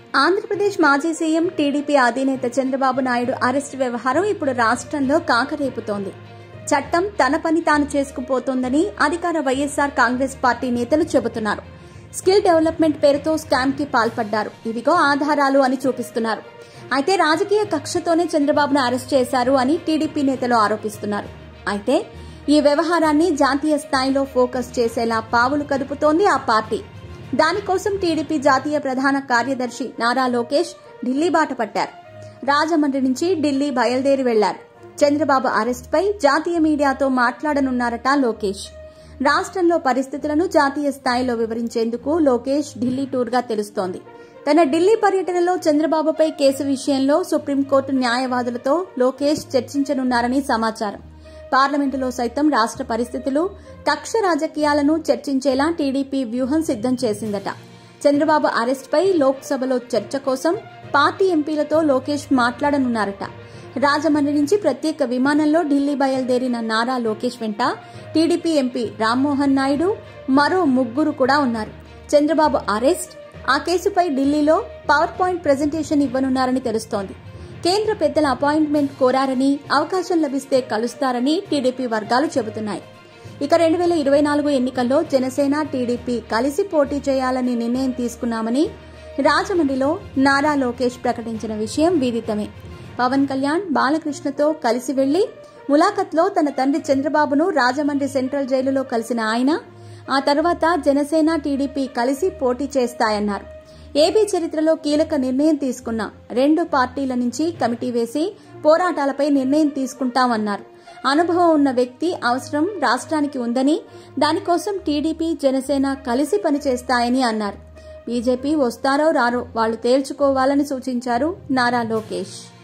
ఆంధ్రప్రదేశ్ మాజీ CM TDP అధినేత Chandrababu Naidu arrest వ్యవహారం ఇప్పుడు రాష్ట్రంలో కాకరేపుతోంది చట్టం తన పని తాను చేసుకుపోతోందని అధికార వైఎస్సార్ కాంగ్రెస్ పార్టీ నేతలు చెబుతున్నారు స్కిల్ డెవలప్మెంట్ పేరుతో స్కామ్ కి పాల్పడ్డారు ఇదిగో ఆధారాలు అని చూపిస్తున్నారు అయితే రాజకీయ కక్షతోనే చంద్రబాబును అరెస్ట్ చేశారు అని టీడీపీ నేతలు ఆరోపిస్తున్నారు అయితే ఈ వ్యవహారాన్ని జాతీయ స్థాయిలో ఫోకస్ చేసేలా పావులు కదుపుతోంది ఆ పార్టీ దానికోసం టీడీపీ జాతీయ ప్రధాన కార్యదర్శి నారా లోకేష్ ఢిల్లీ బాట పట్టారు రాజమండ్రి నుంచి ఢిల్లీ బయలుదేరి వెళ్లారు చంద్రబాబు అరెస్టుపై జాతీయ మీడియాతో మాట్లాడనున్నారట లోకేష్ రాష్ట్రంలో పరిస్థితులను జాతీయ స్థాయిలో వివరించేందుకు లోకేష్ ఢిల్లీ టూర్గా తెలుస్తోంది తన ఢిల్లీ పర్యటనలో చంద్రబాబుపై కేసు విషయంలో సుప్రీంకోర్టు న్యాయవాదులతో లోకేష్ చర్చించనున్నారని సమాచారం పార్లమెంటులో సైతం రాష్ట్ర పరిస్థితులు కక్ష రాజకీయాలను చర్చించేలా టీడీపీ వ్యూహం సిద్దం చేసిందట చంద్రబాబు అరెస్టుపై లోక్సభలో చర్చ కోసం పార్టీ ఎంపీలతో లోకేష్ మాట్లాడనున్నారట రాజమండ్రి నుంచి ప్రత్యేక విమానంలో ఢిల్లీ బయలుదేరిన నారా లోకేష్ వెంట టీడీపీ ఎంపీ రామ్మోహన్ నాయుడు మరో ముగ్గురు కూడా ఉన్నారు చంద్రబాబు అరెస్ట్ ఆ కేసుపై ఢిల్లీలో పవర్ పాయింట్ ప్రజెంటేషన్ ఇవ్వనున్నారని తెలుస్తోంది కేంద్ర పెద్దల అపాయింట్మెంట్ కోరారని అవకాశం లభిస్తే కలుస్తారని టీడీపీ వర్గాలు చెబుతున్నాయి ఇక రెండు వేల ఇరవై నాలుగు ఎన్నికల్లో జనసేన టీడీపీ కలిసి పోటీ చేయాలని నిర్ణయం తీసుకున్నామని రాజమండ్రిలో నారా లోకేష్ ప్రకటించిన విషయం విదితమే పవన్ కళ్యాణ్ బాలకృష్ణతో కలిసి వెళ్లి ములాఖత్లో తన తండ్రి చంద్రబాబును రాజమండ్రి సెంట్రల్ జైలులో కలిసిన ఆయన ఆ తర్వాత జనసేన టీడీపీ కలిసి పోటీ చేస్తాయన్నారు ఏపీ చరిత్రలో కీలక నిర్ణయం తీసుకున్న రెండు పార్టీల నుంచి కమిటీ వేసి పోరాటాలపై నిర్ణయం తీసుకుంటామన్నారు అనుభవం ఉన్న వ్యక్తి అవసరం రాష్ట్రానికి ఉందని దానికోసం టీడీపీ జనసేన కలిసి పనిచేస్తాయని అన్నారు బీజేపీ వస్తారో రారో వాళ్లు తేల్చుకోవాలని సూచించారు నారా లోకేష్